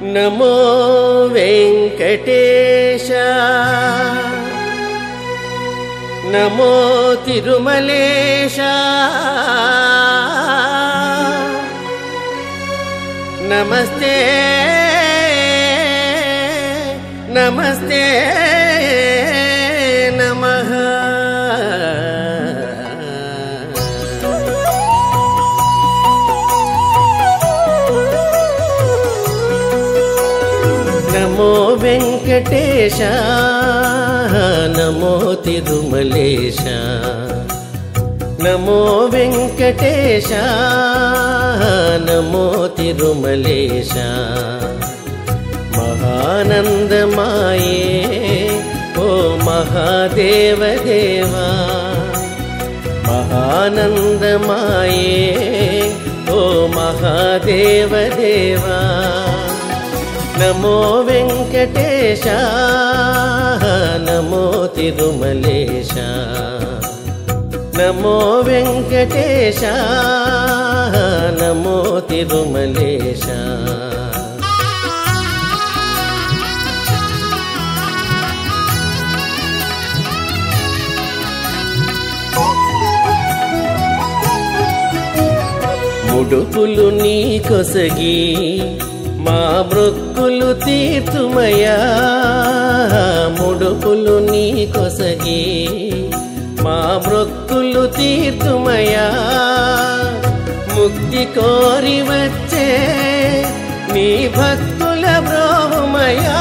నమో వెంకటేశ నమో తిరుమలేశ నమస్తే నమస్తే నమః నమో వెంకటేశ నమో తిరుమలేశ నమో వెంకటేశ నమో తిరుమలేశ మహానందమాయే ఓ మహాదేవదేవా మహానందమాయే ఓ మహాదేవదేవా నమో వెంకటేశ నమో తిరుమలేశ నమో వెంకటేశ నమో తిరుమలేశ ముడుపులు నీ కొసగి మా మృక్కులు తీర్చుమయా ముడుపులు నీ కొసగి మా మృక్కులు తీర్చుమయా ముక్తి కోరి వచ్చే నీ భక్తుల బ్రోహుమయా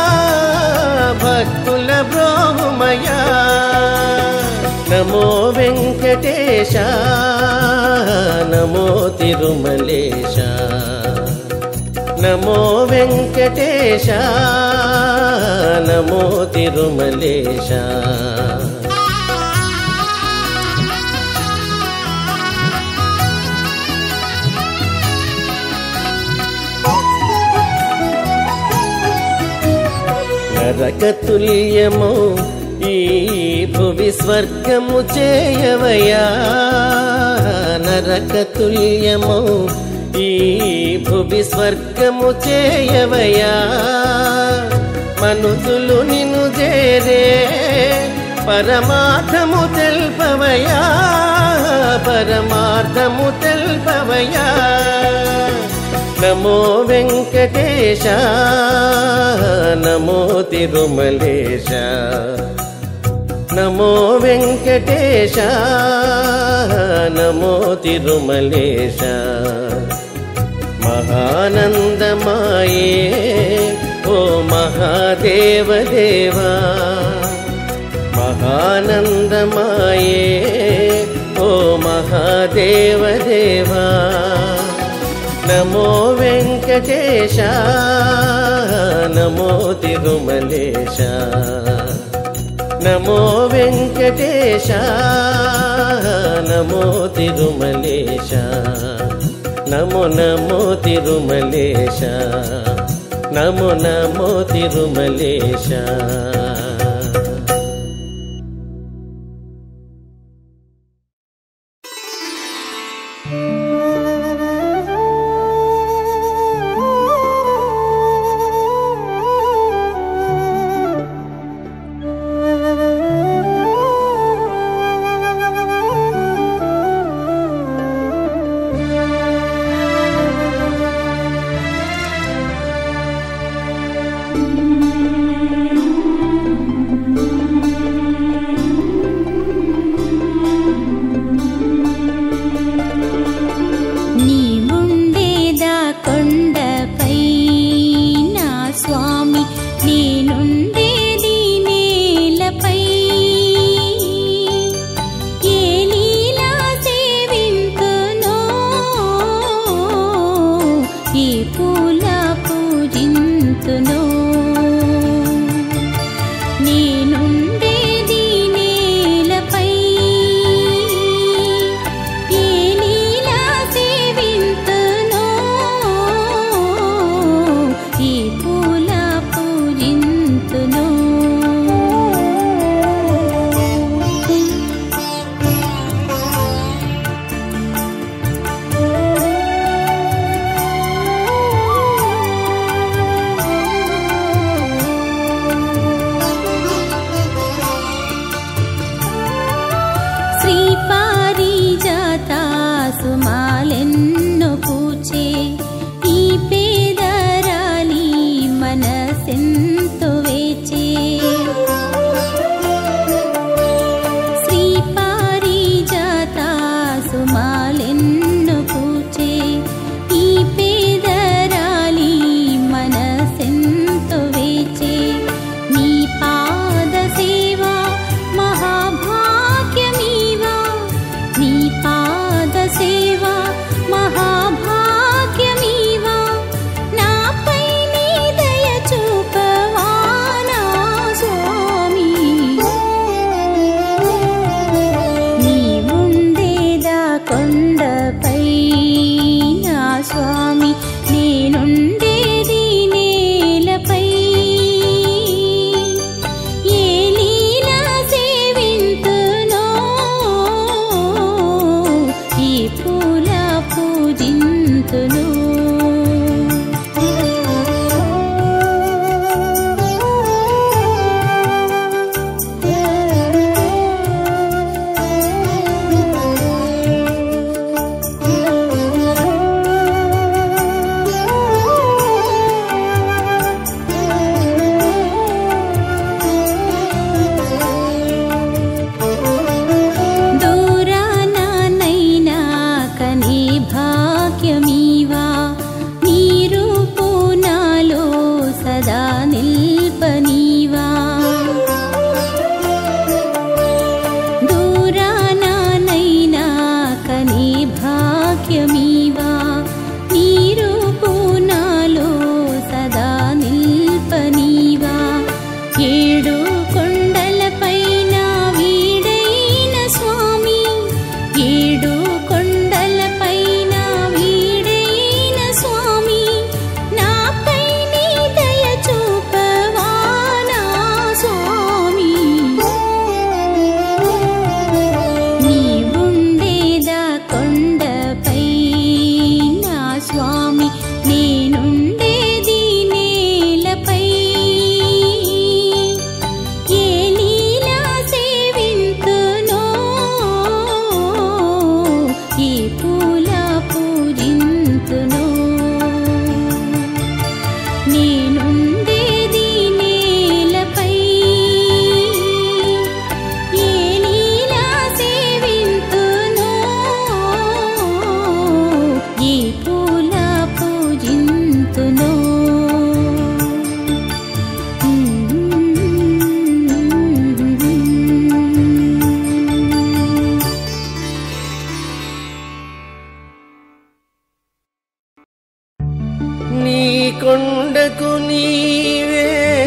భక్తుల బ్రోహుమయా నమో వెంకటేశ నమో తిరుమలేశ నమో వెంకటేశ నమో తిరుమలేశ నరకతుల్యము ఈ భువి స్వర్గము చేయవయా నరకతుల్యము ఈ భువి స్వర్గము చేయవయా మనుషులు నిన్ను చేరే పరమార్థము తెల్పవయా పరమార్థము తెల్పవయా నమో వెంకటేశ నమో తిరుమలేశ నమో వెంకటేశ నమో తిరుమలేశ మహానందమాయే ఓ మహాదేవదేవా మహానందమాయే ఓ మహాదేవదేవా నమో వెంకటేశ నమో తిరుమలేశ నమో వెంకటేశ నమో తిరుమలేశ నమో నమో తిరుమలేశ నమో నమో తిరుమలేశ నీవుండేదా కొండపై నా స్వామి నేనుండేది నేలపై ఏ లీలా సేవింతునో ఏ పూల పూజింతునో నేనుండేది నేలపై ఏ లీలా సేవింతునో ఈ పూల పూజింతునో కొండకు నీవే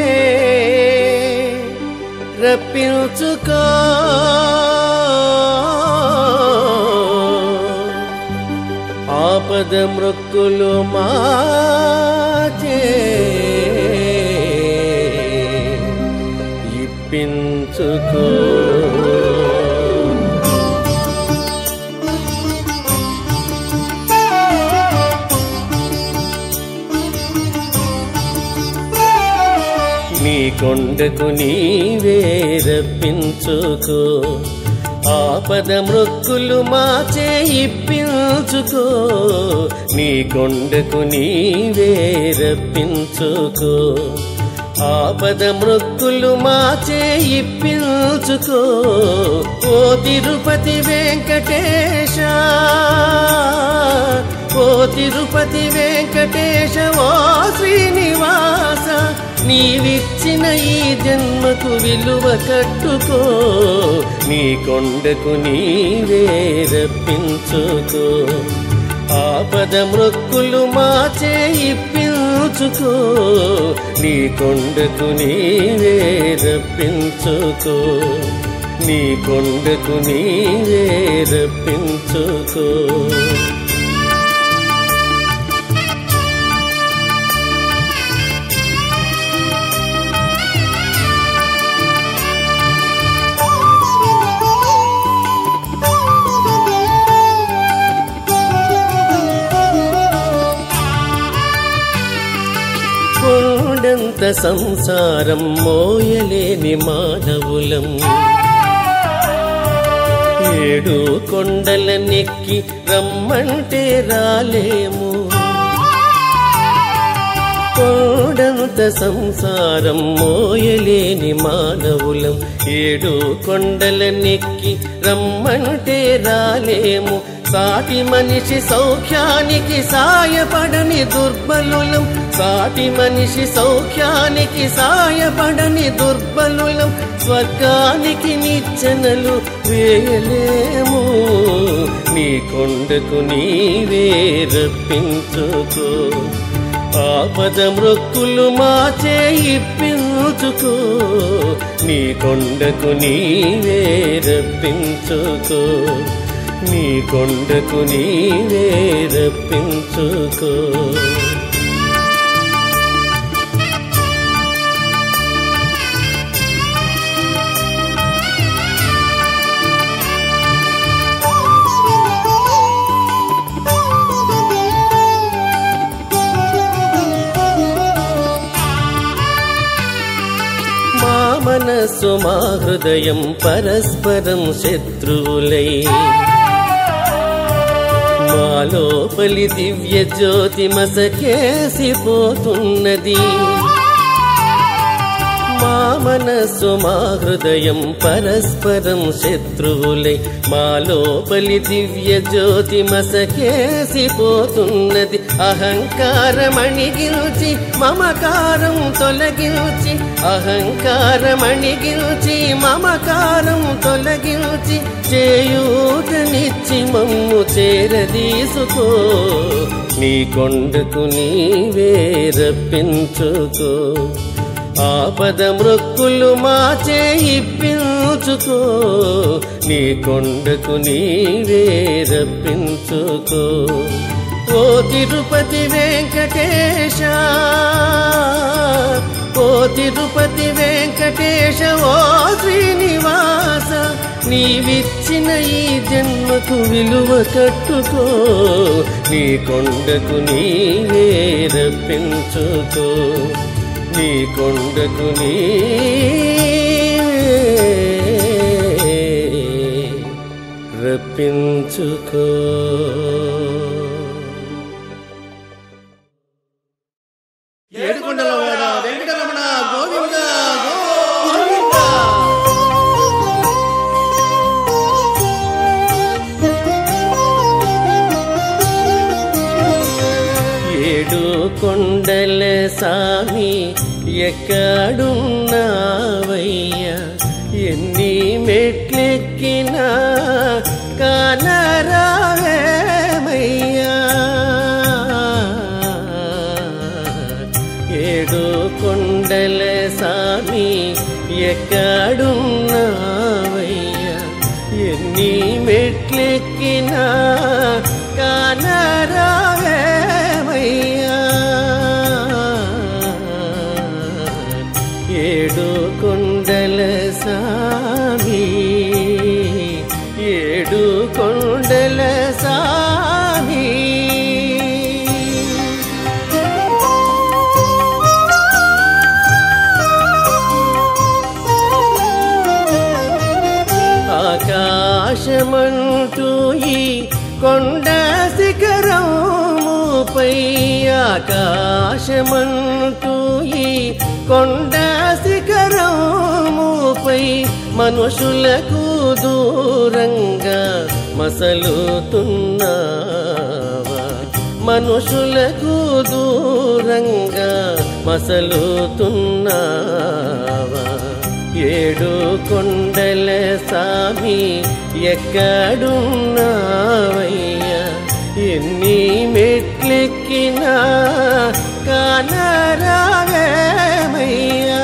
రప్పించుకో ఆపద మృక్కులు మాచే ఇప్పించుకో నీ కొండకు నీవే రప్పించుకో ఆపద మృక్కులు మాచే ఇప్పించుకో నీ కొండకు నీవే రప్పించుకో ఆపద మృక్కులు మాచే ఇప్పించుకో ఓ తిరుపతి వెంకటేశ ఓ తిరుపతి వెంకటేశ ఓ శ్రీనివాస నీవిచ్చిన ఈ జన్మకు విలువ కట్టుకో నీ కొండకు నీవే రప్పించుకో ఆపద మృక్కులు మాచే ఇప్పించుకో నీ కొండకు నీవే రప్పించుకో నీ కొండకు నీవే రప్పించుకో కొండంత సంసారం మోయలేని మానవులం ఏడు కొండల నెక్కి రమ్మంటే రాలేము కొండంత సంసారం మోయలేని మానవులం ఏడు కొండల నెక్కి రమ్మంటే రాలేము సాటి మనిషి సౌఖ్యానికి సాయపడని దుర్బలులం సాటి మనిషి సౌఖ్యానికి సాయపడని దుర్బలులం స్వర్గానికి నిచ్చెనలు వేయలేము నీ కొండకు నీవే రప్పించుకో ఆపద మృక్కులు మాచే ఇప్పించుకో నీ కొండకు నీవే రప్పించుకో నీ కొండకు నీవే రప్పించుకో మా మనస్సు మా హృదయం పరస్పరం శత్రువులై మా లోపలి దివ్య జ్యోతి మసకేసిపోతున్నది మా మనస్సు మా హృదయం పరస్పరం శత్రువులై మా లోపలి దివ్య జ్యోతి మసకేసిపోతున్నది అహంకారమణిగిల్చి మమకారం తొలగించి అహంకారమణిగిల్చి మమకారం తొలగించి చేయూతనిచ్చి మమ్ము చేరదీసుకో నీ కొండకు నీవే రప్పించుకో ఆపద మృక్కులు మాచే ఇప్పించుకో నీ కొండకు నీవే రప్పించుకో ఓ తిరుపతి వెంకటేశ ఓ తిరుపతి వెంకటేశ ఓ శ్రీనివాస నీవిచ్చిన ఈ జన్మకు విలువ కట్టుకో నీ కొండకు నీవే రప్పించుకో నీ కొండకు నీవే రప్పించుకో ఏడుకొండల వాడ వెంకటరమణ గోవింద గోవింద ఏడు కొండల సామి ఎక్కడున్నావయ్యా ఎన్ని మెట్లెక్కినా కానరావేమయ్యా ఎక్కడున్నావయ్యా ఎన్ని మెట్లెక్కినా కానరావేమయ్యా ఏడు కొండల సామి ఏడు కొండల సామి ఆకాశమంటూ ఈ కొండ శిఖరముపై ఆకాశమంటూ ఈ కొండ శిఖరముపై మనుషులకు దూరంగా మసలుతున్నావా మనుషులకు దూరంగా మసలుతున్నావా ఏడు కొండల సామి ఎక్కడున్నావయ్యా ఎన్ని మెట్లెక్కినా కానరావేమయ్యా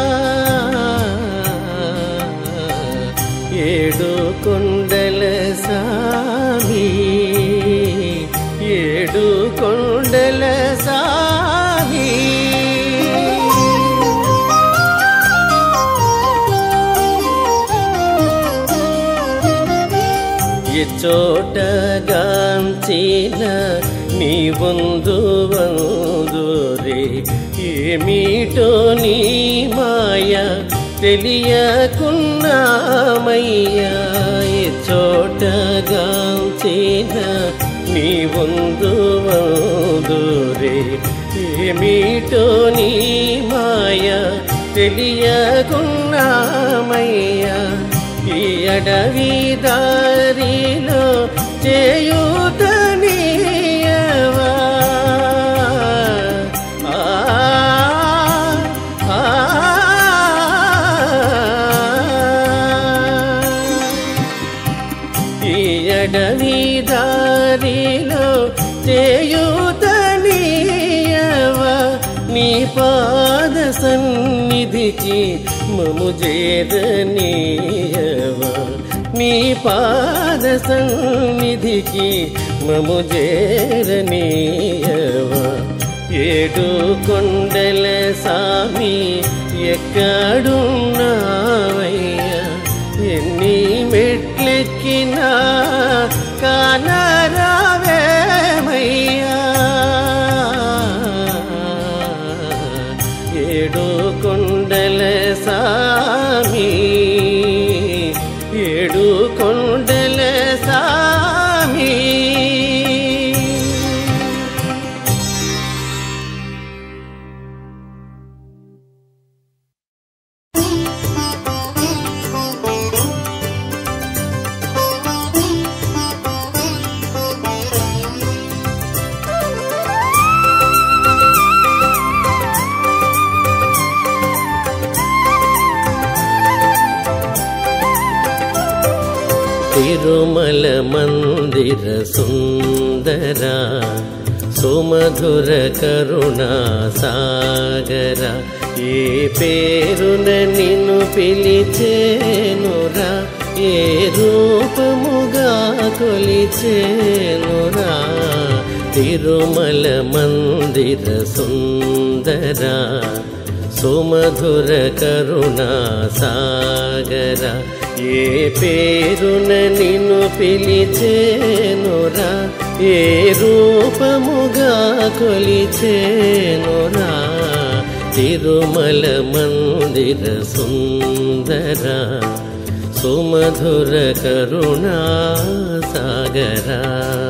ఏడు కొండల సామి ఏడు కొండల సామి చోటగాంచిన నీ వందు వందురే ఏమిటో నీ మాయ తెలియకున్నామయ్యా ఈ చోటగాంచిన నీ వందు వందురే ఏమిటో నీ మాయ తెలియకున్నామయ్యా ఈ అడవి దారిలో చేయూతనీయవా ఆ, ఆ, ఈ అడవి దారిలో చేయూతనీయవా నీ పాద సన్నిధికి మము చేరనీయవా నీ పాద సన్నిధికి మము చేరనీయవా ఏడు కొండల సామి ఎక్కడున్నావయ్యా ఎన్ని మెట్లెక్కినా కానరావేమయ్యా ఏడు కొండల సామి ఏడు కొండల సామి తిరుమల మందిర సుందర సుమధుర కరుణా సాగర ఏ పేరున నిన్ను పిలిచేనురా ఏ రూపముగా కొలిచేనురా తిరుమల మందిర సుందర సుమధుర కరుణా సాగర ఏ పేరున నిన్ను పిలిచేనురా ఏ రూపముగా కొలిచేనురా తిరుమల మందిర సుందర సుమధుర కరుణా సాగరా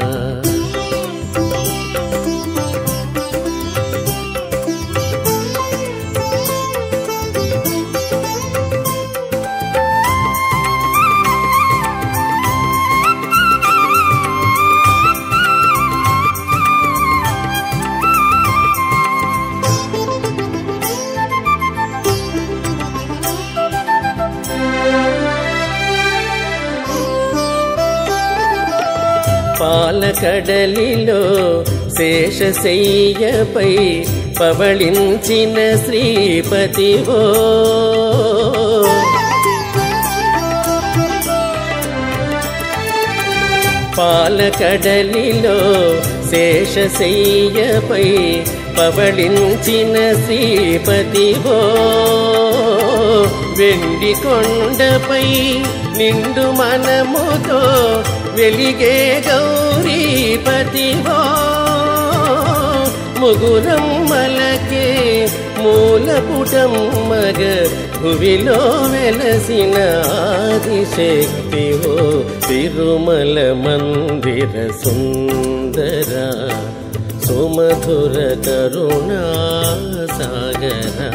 పాలకడలిలో శేషశయ్యపై పవళించిన శ్రీపతివో పాలకడలిలో శేషశయ్యపై పవళించిన శ్రీపతివో వెండి కొండపై నిండు మనముతో వెలిగే గౌరీపతివో ముగురమ్మలకే మూలపుటం మగ భువిలో వెలసిన ఆదిశక్తివో తిరుమల మందిర సుందర సుమధుర కరుణా సాగరా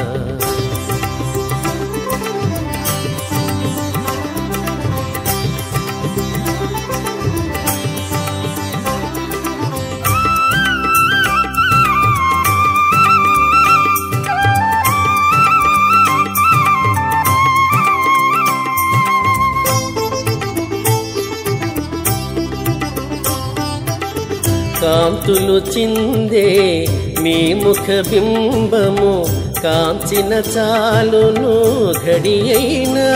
కాంతులు చిందే నీ ముఖ బింబము కాంచిన చాలును ఘడి అయినా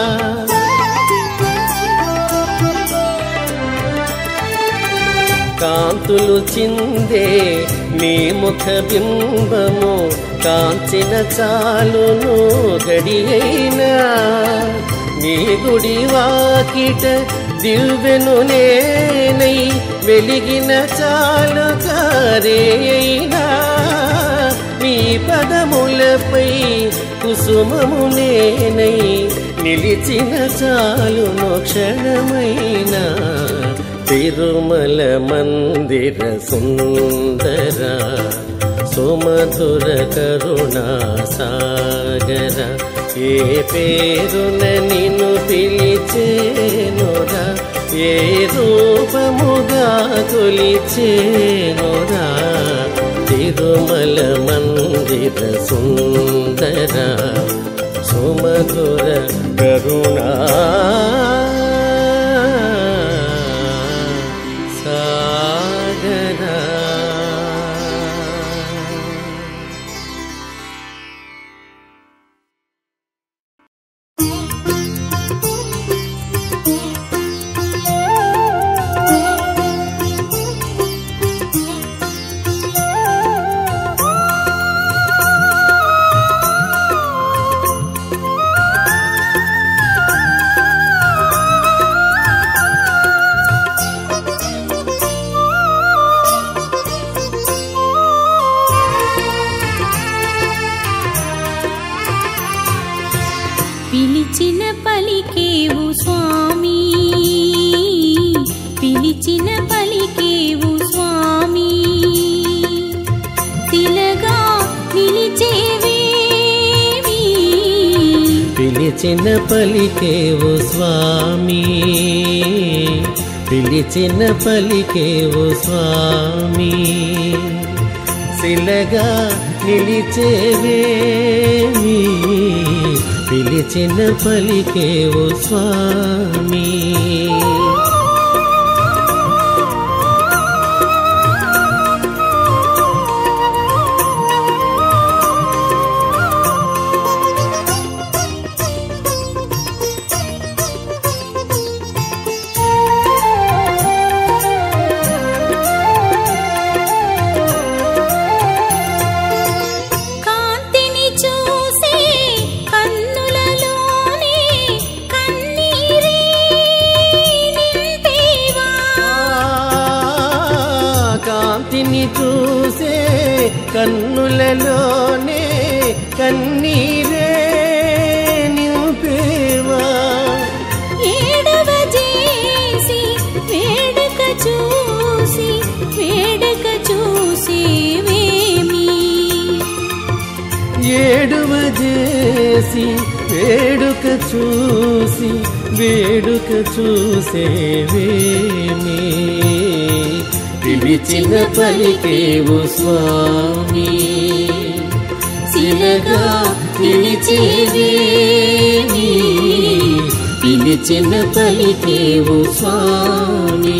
కాంతులు చిందే నీ ముఖ బింబము కాంచిన చాలును గడి అయినా నీ గుడి వాకిట దివ్వెను నేనై వెలిగిన చాలు కారే అయినా నీ పదములపై కుసుమము నేనై నిలిచిన చాలును క్షణమైనా తిరుమల మందిర సుందర సుమధుర కరుణా సాగర ఏ పేరున నిన్ను పిలిచేనురా ఏ రూపముగా కొలిచేనురా తిరుమల మందిర సుందర సుమధుర కరుణా సాగరా పిలిచిన పలికేవు స్వామి పిలిచిన పలికేవు స్వామి శిలగా నిలిచేవేమి పిలిచిన పలికేవు స్వామి పిలిచిన పలికేవు స్వామి శిలగా నిలిచేవేమి పిలిచిన పలికేవు స్వామి కాంతిని చూసే కన్నులలోనే కన్నీరే నింపేవా కాంతిని చూసే కన్నులలోనే కన్నీరే నింపేవా ఏడవ చేసి వేడుక చూసి వేడుక చూసేవేమి ఏడువ చేసి వేడుక చూసి వేడుక చూసేవేమి పిలిచిన పలికేవు స్వామి శిలగా పిలిచేవేమి పిలిచిన పలికేవు స్వామి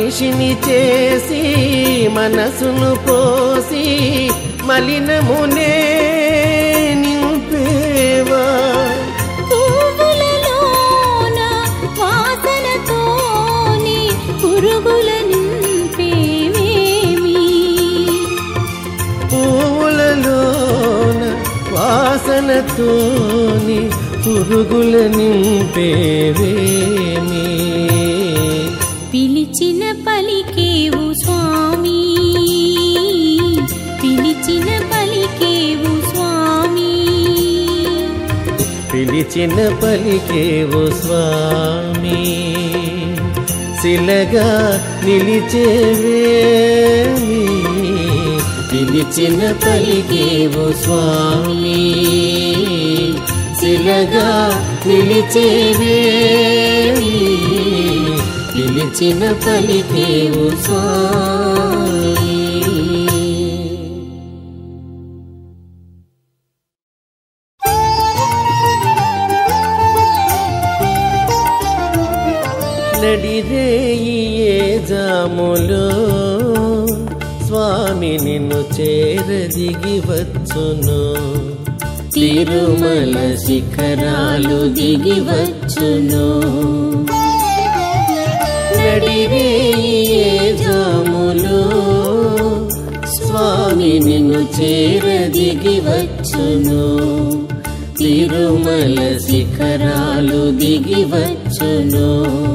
మనిషిని చేసి మనసును పోసి మలినమునే నింపేవా పువ్వులలోన వాసనతోని పురుగుల నింపేవేమి పూలలోన వాసనతోని పురుగుల నింపేవేమి పిలిచిన పలికేవు స్వామి పిలిచిన పలికేవు స్వామి పిలిచిన పలికేవు స్వామి శిలగా నిలిచేవేమి పిలిచిన పలికేవు స్వామి శిలగా నిలిచేవేమి పిలిచిన పలికేవు స్వామి నడిరేయి ఏ జాములో స్వామి నిన్ను చేరదిగి వచ్చును తిరుమల శిఖరాలు దిగి వచ్చును నడిరేయి ఏ జాములో స్వామి నిన్ను చేరదిగి వచ్చును తిరుమల శిఖరాలు దిగి వచ్చును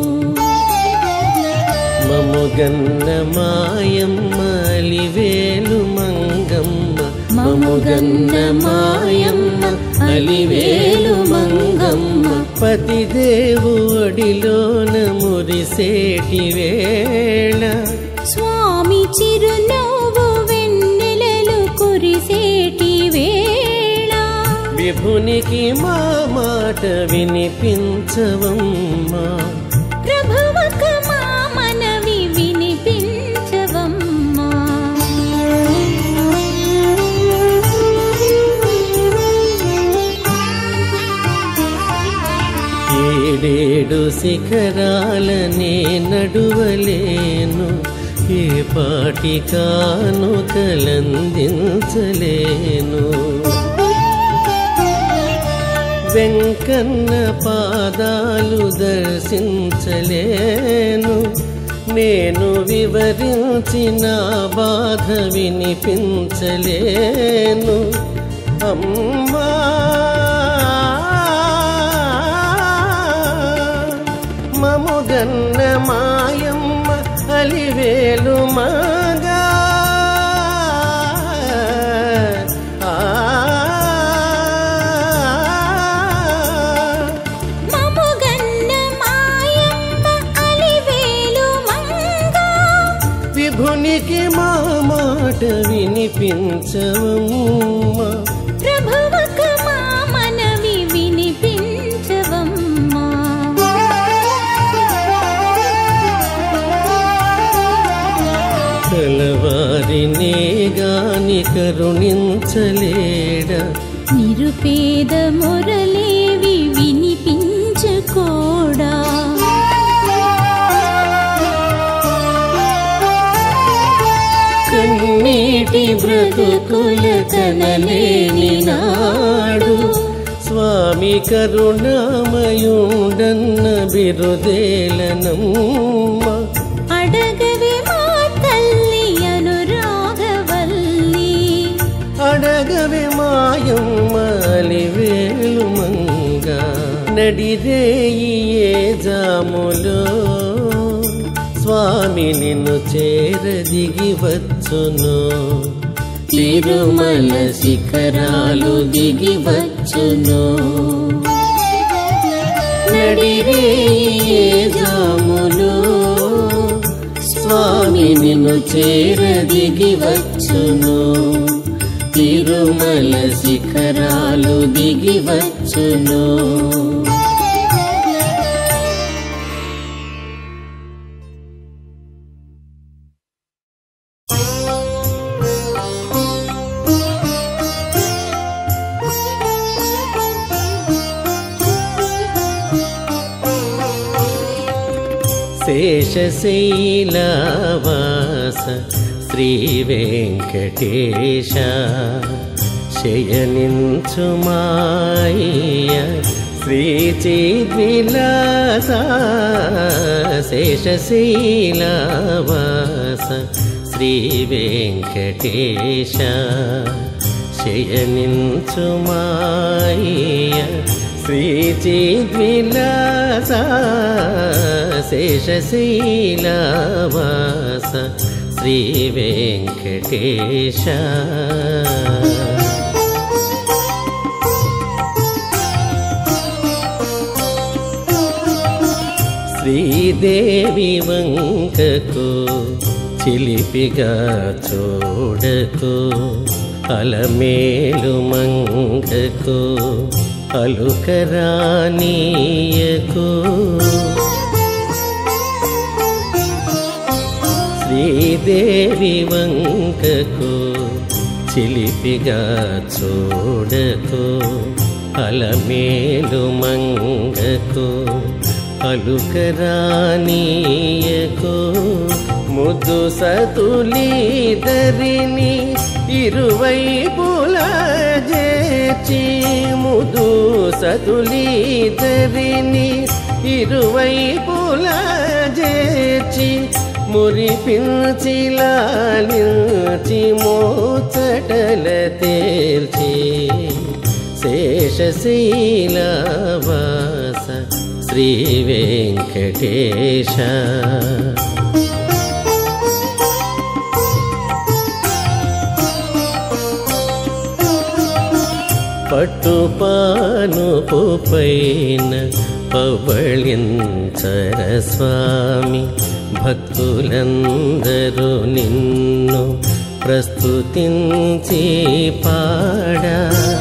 మముగన్న మాయమ్మ అలివేలు మంగమ్మ మముగన్న మాయమ్మ అలివేలు మంగమ్మ పతిదేవు ఒడిలోన మురిసేటి వేళ స్వామి చిరునవ్వు వెన్నెలలు కురిసేటి వేళ విభునికి మా మాట వినిపించవమ్మా ప్రభువక మా మనవి వినిపించవమ్మా ఏడేడు శిఖరాలనే నడువలేను ఏ పాటి కాను కలందించలేను వెంకన్న పాదాలు దర్శించలేను నేను వివరించిన బాధ వినిపించలేను అమ్మా మముగన్న మాయమ్మ అలివేలు మగా మముగన్న మాయమ్మ అలివేలు మంగా విభునికి మా మాట వినిపించవమ్మా ప్రభువక మా మనవి వినిపించవమ్మా కలవారినే గాని కరుణించలేడా నిరుపేద మొరలేవి వినిపించుకోడా కన్నీటి బ్రతుకుల కనలేని నాడు స్వామి కరుణామయుండన్న బిరుదేలనమ్మ అడగవే మా తల్లి అనురాగవల్లి అడగవే మాయమ్మలి వేలు మంగ నడిరేయి ఏ జాములో స్వామి నిన్ను చేరదిగి వచ్చును తిరుమల శిఖరాలు దిగి వచ్చును నడిరేయే జాములు స్వామి నిన్ను చేరదిగి వచ్చును తిరుమల శిఖరాలు దిగి వచ్చును శేషశైలవాస శ్రీ వెంకటేశ శయనించుమాయ శ్రీ చిద్విలాస శేషశైలవాస శ్రీ వెంకటేశ శయనించుమాయ శ్రీ చిద్విలాస శేషశైలవాస శ్రీ వెంకటేశ శ్రీదేవి వంకకు చిలిపిగా చూడకు అలమేలు మంగకు అలుకరానీయకు శ్రీదేవి వంకకు చిలిపిగా చూడకు అలమేలు మంగకు అలుకరానీయకు ముద్దు సతులీదరిని ఇరువైపుల చేర్చి ముదు సతులీదరిని ఇరువైపుల చేర్చి మురిపించి లాలించి మోచటల తేల్చి శేషశీలవాస శ్రీ వెంకటేశ పట్టుపానుపు పైన పవళించర స్వామి భక్తులందరూ నిన్ను ప్రస్తుతించి పాడా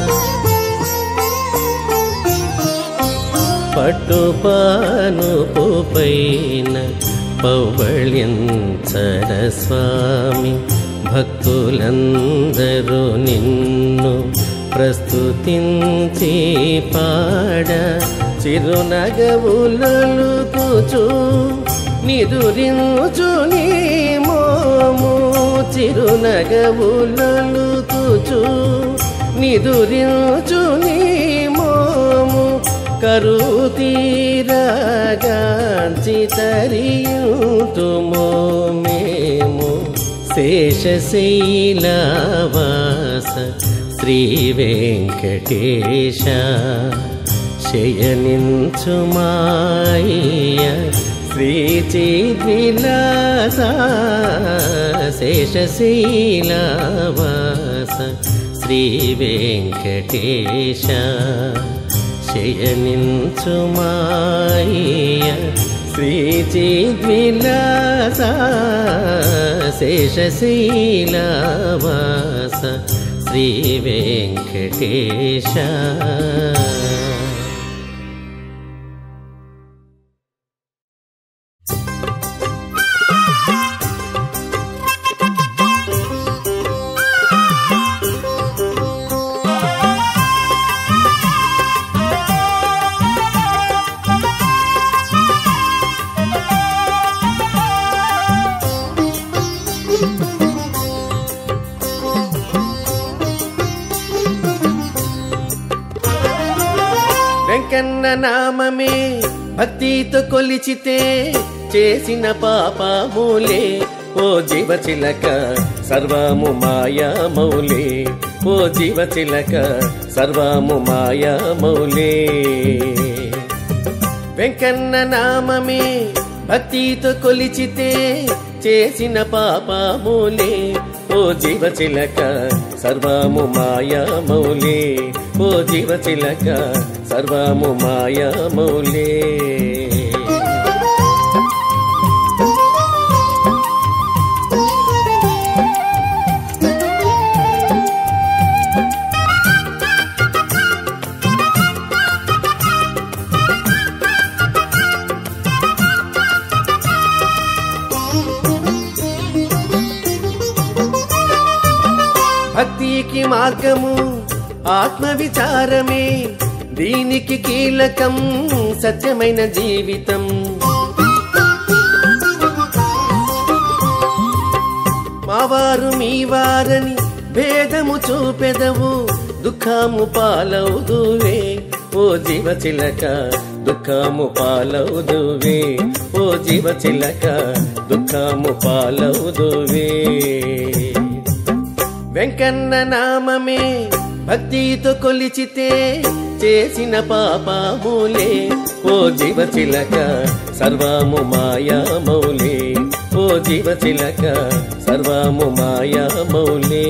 పట్టుపానుపు పైన పౌవళ్యంచర స్వామి భక్తులందరూ నిన్ను ప్రస్తుతించి పాడ చిరునగవులలుకుచు నిదురించు నీ మోము చిరునగవులలుకుచు నిదురించు నీ మోము కరుతీరగాంచి తరియుతుమో మేము శేషశైలవాస శ్రీ వెంకటేశ శయనించుమాయ శ్రీ చిద్విలాస శేషశైలవాస శ్రీ వెంకటేశ శయనించుమాయ శ్రీ చిద్విలాస శేషశైలవాస శ్రీ వెంకటేశ వెంకన్న నామమే భక్తితో కొలిచితే చేసిన పాపములే ఓ జీవ చిలక సర్వము మాయా మౌలే ఓ జీవ చిలక సర్వము మాయా మౌలే వెంకన్న నామమే భక్తితో కొలిచితే చేసిన పాపములే ఓ జీవ చిలక సర్వము మాయా మౌలే ఓ జీవ చిలక సర్వము మాయా మౌలే భక్తికి మార్గము ఆత్మ విచారమే దీనికి కీలకం సత్యమైన జీవితం మావారు మీ వారని భేదము చూపెదవు దుఃఖము పాలవుదువే ఓ జీవ చిలక దుఃఖము పాలవుదువే ఓ జీవ చిలక దుఃఖము పాలవుదువే వెంకన్న నామమే భక్తితో కొలిచితే చేసిన పాపములే ఓ జీవ చిలక సర్వము మాయా మౌలే ఓ జీవ చిలక సర్వము మాయా మౌలే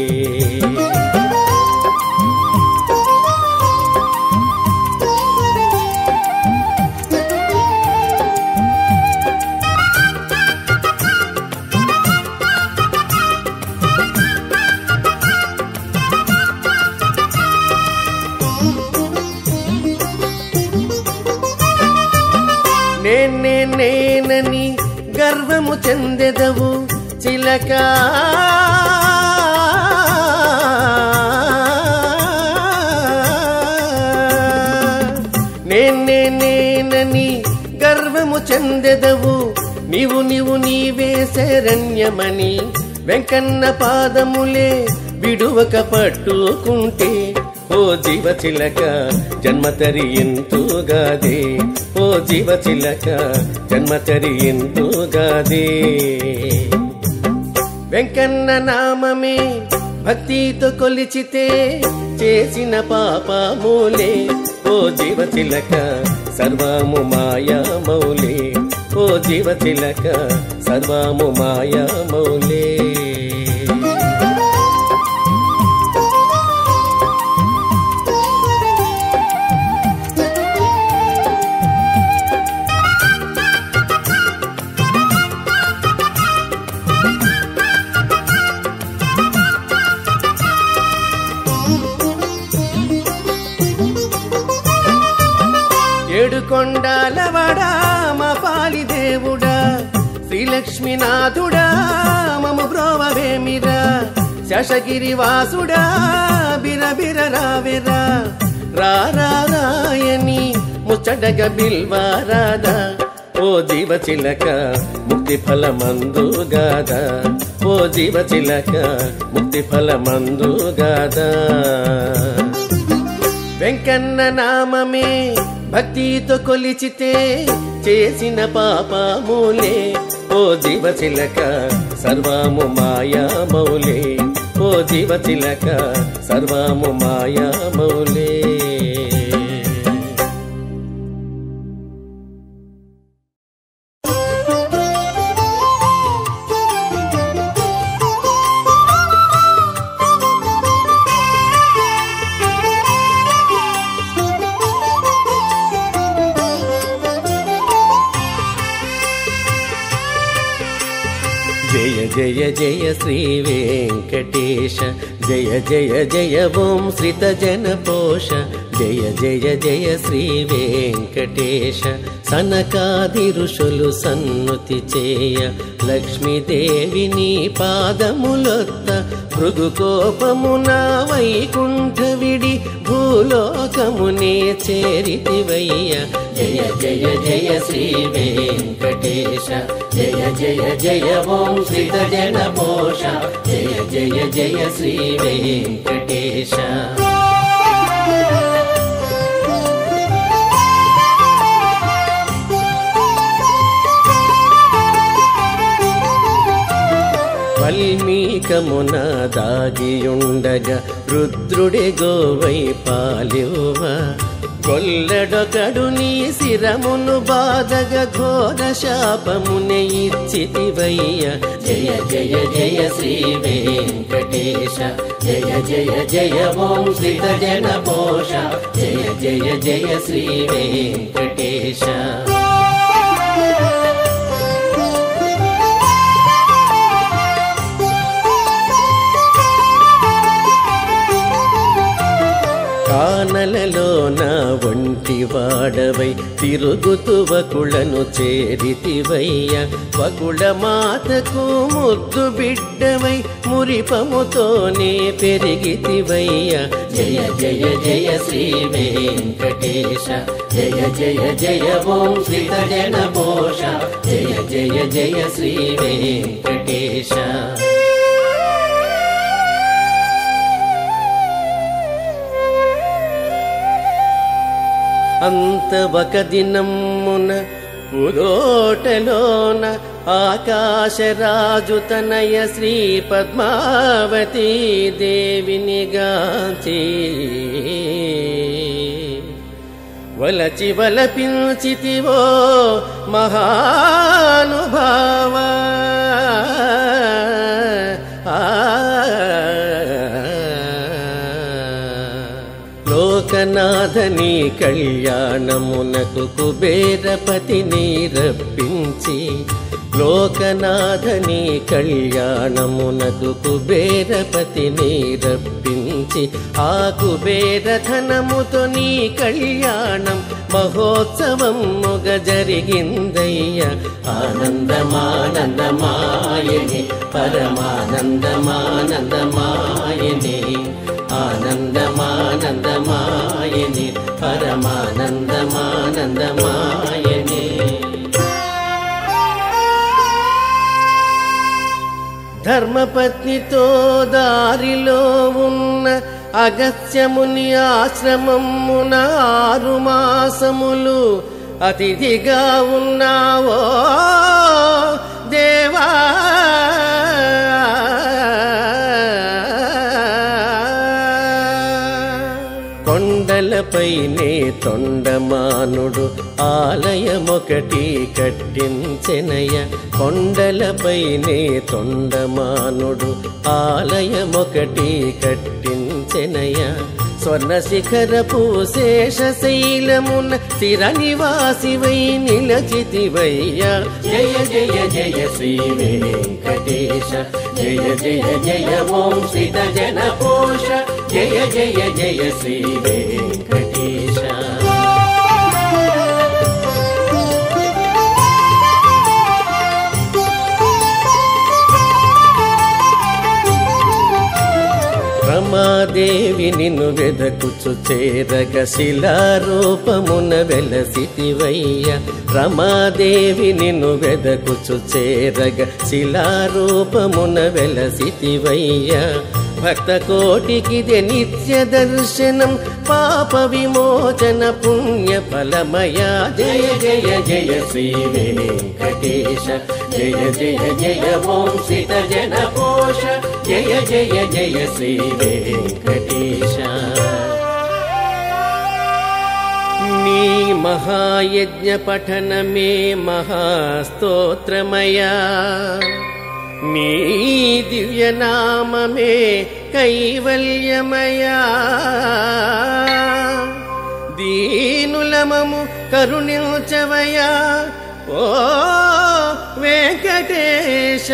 నేనే నేనని గర్వము చెందెదవు చిలక నేనే నేనని గర్వము చెందెదవు నీవు నీవు నీవే శరణ్యమని వెంకన్న పాదములే విడువక పట్టుకుంటే ఓ జీవ చిలక జన్మతరి ఎంతోగాదే ఓ జీవ చిలక జన్మతరి ఎంతోగాదే వెంకన్న నామమే భక్తితో కొలిచితే చేసిన పాపములే ఓ జీవ చిలక సర్వము మాయా మౌలే ఓ జీవ చిలక సర్వము మాయా మౌలే ఏడు కొండాలవాడా మా పాలి దేవుడా శ్రీలక్ష్మీనాథుడా మము బ్రోవవేమిరా శశగిరి వాసుడా బిరబిర రావెరా రారా రాయని ముచ్చటగ బిల్వారాదా ఓ జీవ చిలక ముక్తి ఫలమందు గాదా ఓ జీవ చిలక ముక్తి ఫలమందు గాదా వెంకన్న నామమే భక్తితో కొలిచితే చేసిన పాపములే ఓ జీవ చిలక సర్వము మాయా మౌలే ఓ జీవ చిలక సర్వము మాయా మౌలే జయ జయ జయ శ్రీ వెంకటేశ జయ జయ జయ ఓం శ్రిత జన పోష జయ జయ జయ శ్రీ వెంకటేశ సనకాది ఋషులు సన్నుతి చేయ లక్ష్మీదేవిని పాదములొత్త భృగుకోపమున వైకుంఠ విడి భూలోకమునే చేరితివయ్య జయ జయ జయ శ్రీ వెంకటేశ జయ జయ జయ ఓం శ్రీత జన పోష జయ జయ జయ శ్రీ వెంకటేశ వల్మీకమున దాగియుండగా రుద్రుడే గోవై పాలివ కొల్లడొకడు నీ శిరమును బాధగ ఘోర శాపమునే ఇచ్చితివయ్య జయ జయ జయ శ్రీ వెంకటేశ జయ జయ జయ ఓం శ్రీత జన పోష జయ జయ జయ శ్రీ వెంకటేశ కానలలో నా ఒంటి వాడవై తిరుగుతు వకుళను చేరితివయ్య వకుళ మాతకు ముద్దు బిడ్డవై మురిపముతోనే పెరిగితివయ్య జయ జయ జయ శ్రీ వెంకటేశ జయ జయ జయ ఓం శ్రీత జన పోష జయ జయ జయ శ్రీ వెంకటేశ అంత ఒక దినమున ఉదోటలోన ఆకాశరాజు తనయ శ్రీ పద్మావతీ దేవిని గాంచి వలచి వలపించితివో మహానుభావ లోకనాథని కళ్యాణమునకు కుబేరపతిని రప్పించి లోకనాథని కళ్యాణమునకు కుబేరపతిని రప్పించి ఆ కుబేర ధనముతో నీ కళ్యాణం మహోత్సవం మొగ జరిగిందయ్య ఆనందమానందమాయని పరమానందమానందమాయని ఆనందమానందమాయని పరమానందమానందమాయని ధర్మపత్నితో దారిలో ఉన్న అగత్యముని ఆశ్రమమున ఆరు మాసములు అతిథిగా ఉన్నావో దేవా కొండలపైనే తొండమానుడు ఆలయమొకటి కట్టించెనయ కొండలపైనే తొండమానుడు ఆలయమొకటి కట్టించెనయ స్వర్ణ శిఖరపు శేషశైలమున స్థిర నివాసివై నిలచితివయ్యా జయ జయ జయ శ్రీ వెంకటేశ జయ జయ జయ ఓం శ్రీత జన పోష జయ జయ జయ శ్రీ వెంకటేశ రమాదేవి నిన్ను వెదకుచు చేరగ శిలారూపమున వెలసితివయ్య రమాదేవి నిన్ను వెదకుచు చేరగ శిలారూపమున వెలసితివయ్య భక్త కోటికిదే నిత్య దర్శనం పాప విమోచన పుణ్య ఫలమయ జయ జయ జయ శ్రీ వెంకటేశ జయ జయ జయ ఓం శ్రీత జన పోష జయ జయ జయ శ్రీ వెంకటేశ నీ మహాయజ్ఞ పఠనమే మహాస్తోత్రమయా నీ దివ్యనామమే కైవల్యమయా దీనులమము కరుణించవయా ఓ వెంకటేశ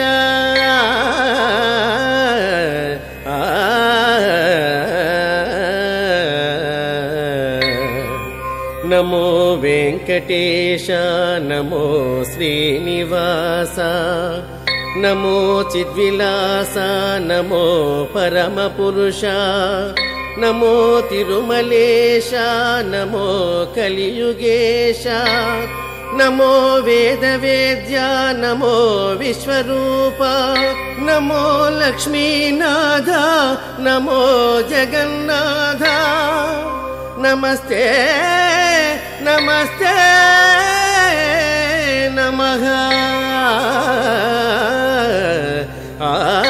నమో వెంకటేశ నమో శ్రీనివాస నమో చిద్విలాస నమో పరమ పురుష నమో తిరుమలేశ నమో కలియుగేశ నమో వేద వేద్య నమో విశ్వరూప నమో లక్ష్మీనాథ నమో జగన్నాథ నమస్తే నమస్తే నమః ఆ